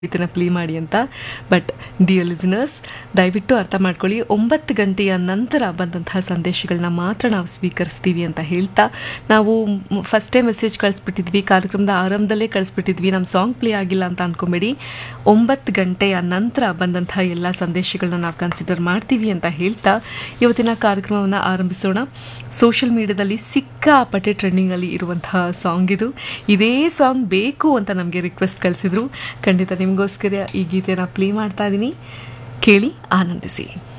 ಇದನ್ನು ಪ್ಲೇ ಮಾಡಿ ಅಂತ ಬಟ್ ಡಿಯರ್ ಲಿಸನರ್ಸ್ ದಯವಿಟ್ಟು ಅರ್ಥ ಮಾಡ್ಕೊಳ್ಳಿ ಒಂಬತ್ತು ಗಂಟೆಯ ನಂತರ ಬಂದಂತಹ ಸಂದೇಶಗಳನ್ನ ಮಾತ್ರ ನಾವು ಸ್ವೀಕರಿಸ್ತೀವಿ ಅಂತ ಹೇಳ್ತಾ ನಾವು ಫಸ್ಟೇ ಮೆಸೇಜ್ ಕಳಿಸ್ಬಿಟ್ಟಿದ್ವಿ ಕಾರ್ಯಕ್ರಮದ ಆರಂಭದಲ್ಲೇ ಕಳಿಸ್ಬಿಟ್ಟಿದ್ವಿ ನಮ್ಮ ಸಾಂಗ್ ಪ್ಲೇ ಆಗಿಲ್ಲ ಅಂತ ಅನ್ಕೊಂಬೇಡಿ ಒಂಬತ್ತು ಗಂಟೆಯ ನಂತರ ಬಂದಂತಹ ಎಲ್ಲ ಸಂದೇಶಗಳನ್ನ ನಾವು ಕನ್ಸಿಡರ್ ಮಾಡ್ತೀವಿ ಅಂತ ಹೇಳ್ತಾ ಇವತ್ತಿನ ಕಾರ್ಯಕ್ರಮವನ್ನು ಆರಂಭಿಸೋಣ ಸೋಷಿಯಲ್ ಮೀಡಿಯಾದಲ್ಲಿ ಸಿಕ್ಕಾಪಟ್ಟೆ ಟ್ರೆಂಡಿಂಗಲ್ಲಿ ಇರುವಂತಹ ಸಾಂಗ್ ಇದು ಇದೇ ಸಾಂಗ್ ಬೇಕು ಅಂತ ನಮಗೆ ರಿಕ್ವೆಸ್ಟ್ ಕಳಿಸಿದ್ರು ಖಂಡಿತ ನಿಮಗೋಸ್ಕರ ಈ ಗೀತೆನ ಪ್ಲೇ ಮಾಡ್ತಾ ಇದ್ದೀನಿ ಕೇಳಿ ಆನಂದಿಸಿ